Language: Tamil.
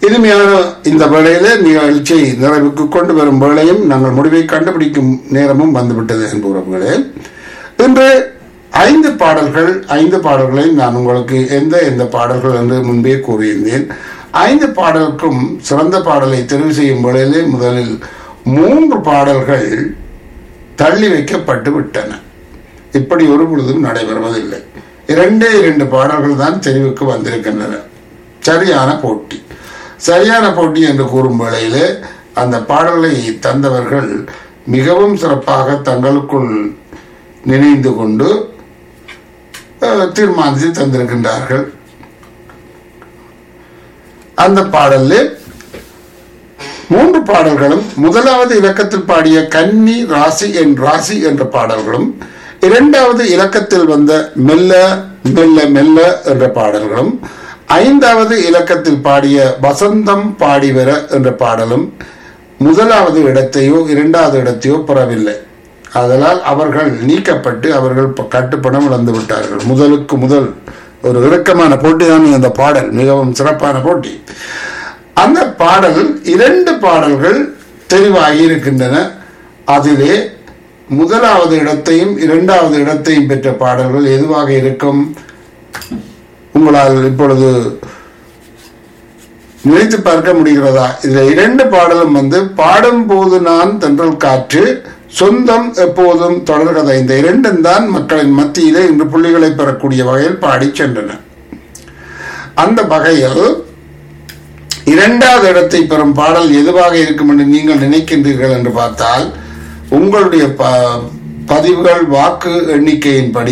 இனிமையான இந்த வேளையிலே நிகழ்ச்சியை நிறைவுக்கு கொண்டு வரும் வேளையும் நாங்கள் முடிவை கண்டுபிடிக்கும் நேரமும் வந்துவிட்டது என்பவர்களே இன்று ஐந்து பாடல்கள் ஐந்து பாடல்களை நான் உங்களுக்கு எந்த எந்த பாடல்கள் என்று முன்பே கூறியிருந்தேன் ஐந்து பாடலுக்கும் சிறந்த பாடலை தெரிவு செய்யும் வேளையிலே முதலில் மூன்று பாடல்கள் தள்ளி வைக்கப்பட்டு விட்டன இப்படி ஒரு பொழுதும் நடைபெறுவதில்லை இரண்டே இரண்டு பாடல்கள் தான் தெரிவுக்கு வந்திருக்கின்றன சரியான போட்டி சரியான போட்டி என்று கூறும் வேளையிலே அந்த பாடலை தந்தவர்கள் மிகவும் சிறப்பாக தங்களுக்குள் நினைந்து கொண்டு அஹ், தீர்மானித்து தந்திருக்கின்றார்கள் அந்த பாடலில் மூன்று பாடல்களும் முதலாவது இலக்கத்தில் பாடிய கன்னி ராசி என் ராசி என்ற பாடல்களும் இரண்டாவது இலக்கத்தில் வந்த மெல்ல மெல்ல மெல்ல என்ற பாடல்களும் ஐந்தாவது இலக்கத்தில் பாடிய வசந்தம் பாடி வர என்ற பாடலும் முதலாவது இடத்தையோ இரண்டாவது இடத்தையோ பெறவில்லை அதனால் அவர்கள் நீக்கப்பட்டு அவர்கள் ப- கட்டுப்பணம் இழந்து விட்டார்கள் முதலுக்கு முதல் ஒரு இறுக்கமான போட்டி தான் இந்த பாடல் மிகவும் சிறப்பான போட்டி அந்த பாடல் இரண்டு பாடல்கள் தெரிவாகி இருக்கின்றன அதிலே முதலாவது இடத்தையும் இரண்டாவது இடத்தையும் பெற்ற பாடல்கள் எதுவாக இருக்கும் உங்களால் இப்பொழுது நினைத்து பார்க்க முடிகிறதா இதுல இரண்டு பாடலும் வந்து பாடும் போது நான் தென்றல் காற்று சொந்தம் எப்போதும் தொடர்கதை இந்த இரண்டும் தான் மக்களின் மத்தியிலே இன்று புள்ளிகளை பெறக்கூடிய வகையில் பாடி சென்றன அந்த வகையில் இரண்டாவது இடத்தை பெறும் பாடல் எதுவாக இருக்கும் என்று நீங்கள் நினைக்கின்றீர்கள் என்று பார்த்தால் உங்களுடைய ப- பதிவுகள் வாக்கு எண்ணிக்கையின்படி